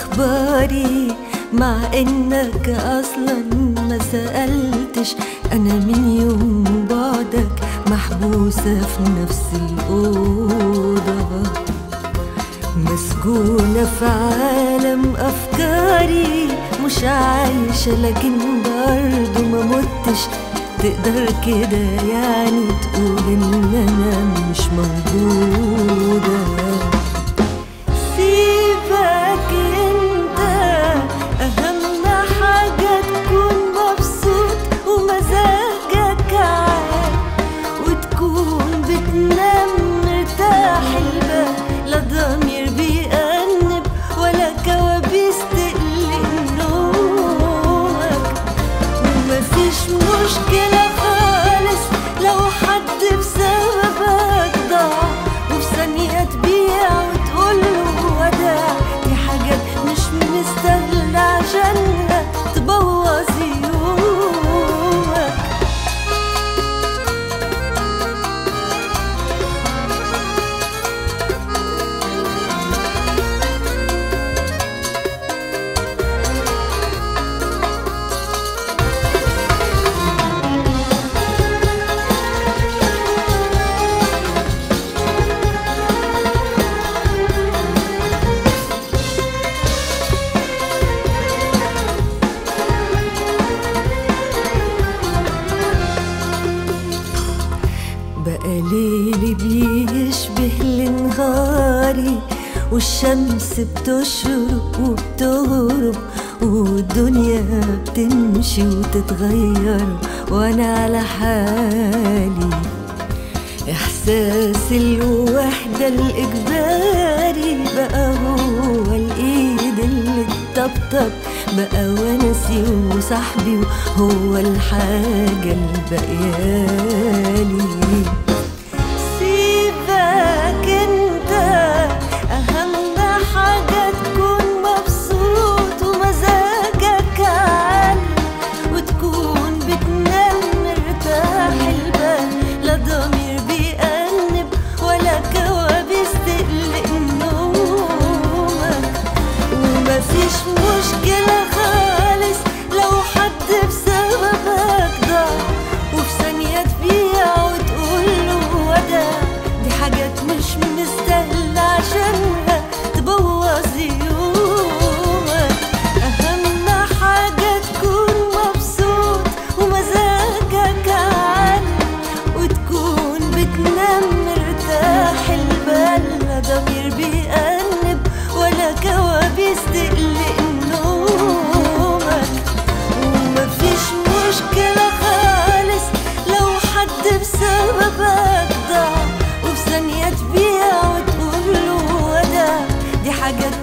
اخباري مع انك اصلا ما سألتش انا من يوم بعدك محبوسة في نفس الأوضة مسجونة في عالم أفكاري مش عايشة لكن برضه ما متش تقدر كده يعني تقول إن أنا مش موجودة سيبك انت اهم حاجة تكون مبسوط ومزاجك عال وتكون بتنام مرتاح البال لا ضمير بيأنب ولا كوابيس تقلق نومك ومفيش مشكلة خالص لو حد بسببك ضاع وفي ثانية تبيع وتقوله وداع دي حاجات مش مستاهلة عشانها تبوظ يومك بقى ليلي بيشبه لنهاري والشمس بتشرق وبتغرب والدنيا بتمشي وتتغير وانا على حالي احساس الوحدة الاجباري بقى هو الايد اللي تطبطب بقى ونسي وصاحبي وهو الحاجة البقيالي سيبك انت اهم حاجة تكون مبسوط ومزاجك عال وتكون بتنام مرتاح البال لا ضمير بيأنب ولا كوابيس تقلق نومك ومفيش مشكلة خالص لو حد بسببك ضاع وفي ثانية تبيع وتقوله وداع دي حاجات مش مستاهلة عشانها تبوظ يومك أهم حاجة تكون مبسوط ومزاجك عال وتكون بتنام مرتاح البال لا ضمير بيأنب ولا كوابيس تقلق نومك ومفيش مشكلة خالص لو حد بسببك ضاع وفي ثانية تبيع وتقوله وداع دي حاجات